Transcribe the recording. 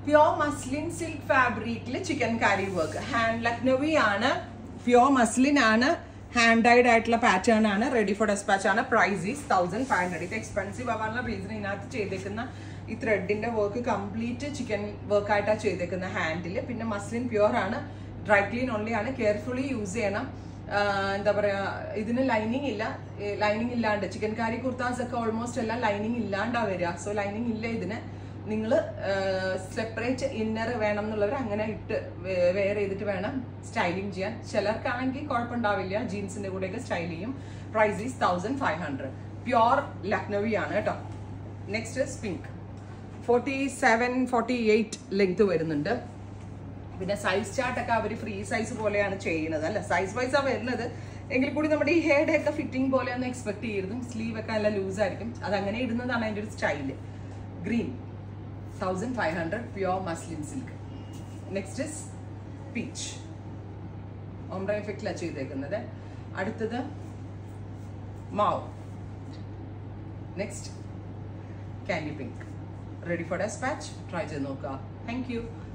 pure muslin silk ഫാബ്രിക്കിൽ chikankari work hand Lucknowi ആണ് pure muslin ആണ് ഹാൻഡ് ഡൈഡ് ആയിട്ടുള്ള പാറ്റേൺ ആണ് റെഡി ഫോർ ഡെസ്പാച്ച് ആണ് price is thousand five hundred ഇത് എക്സ്പെൻസീവ് ആവാനുള്ള റീസൺ ഇതിനകത്ത് ചെയ്തേക്കുന്ന ഈ ത്രെഡിന്റെ വർക്ക് കംപ്ലീറ്റ് ചിക്കൻ വർക്ക് ആയിട്ടാണ് ചെയ്തേക്കുന്ന ഹാൻഡിൽ പിന്നെ മസ്ലിൻ പ്യുവർ ആണ് ഡ്രൈ ക്ലീൻ ഓൺലി ആണ് കെയർഫുള്ളി യൂസ് ചെയ്യണം ആഹ് എന്താ പറയാ ഇതിന് ലൈനിങ് ഇല്ല ലൈനിങ് ഇല്ലാണ്ട് ചിക്കൻ കാരി കുർത്താസ് ഒക്കെ ഓൾമോസ്റ്റ് എല്ലാം ലൈനിങ് ഇല്ലാണ്ടാ വരിക സോ ലൈനിങ് ഇല്ല ഇതിന് നിങ്ങൾ സെപ്പറേറ്റ് ഇന്നർ വേണം എന്നുള്ളവർ അങ്ങനെ ഇട്ട് വെയർ ചെയ്തിട്ട് വേണം സ്റ്റൈലിംഗ് ചെയ്യാൻ ചിലർക്കാണെങ്കിൽ കുഴപ്പമുണ്ടാവില്ല ജീൻസിന്റെ കൂടെയൊക്കെ സ്റ്റൈൽ ചെയ്യും price is thousand five hundred pure Lucknowi ആണ് കേട്ടോ next pink forty seven forty eight length വരുന്നുണ്ട് പിന്നെ സൈസ് ചാർട്ട് ഒക്കെ അവർ ഫ്രീ സൈസ് പോലെയാണ് ചെയ്യുന്നത് അല്ല സൈസ് വൈസ് ആ വരുന്നത് എങ്കിൽ കൂടി നമ്മുടെ ഈ ഹെയർ ഒക്കെ ഫിറ്റിംഗ് പോലെയൊന്നും എക്സ്പെക്ട് ചെയ്യരുത് സ്ലീവ് ഒക്കെ നല്ല ലൂസ് ആയിരിക്കും അത് അങ്ങനെ ഇടുന്നതാണ് അതിൻ്റെ ഒരു style green thousand five hundred pure muslin silk next is peach ombre എഫക്റ്റിലാണ് ചെയ്തേക്കുന്നത് അടുത്തത് mauve next candy pink ready for dispatch try ചെയ്ത് നോക്കുക താങ്ക് യു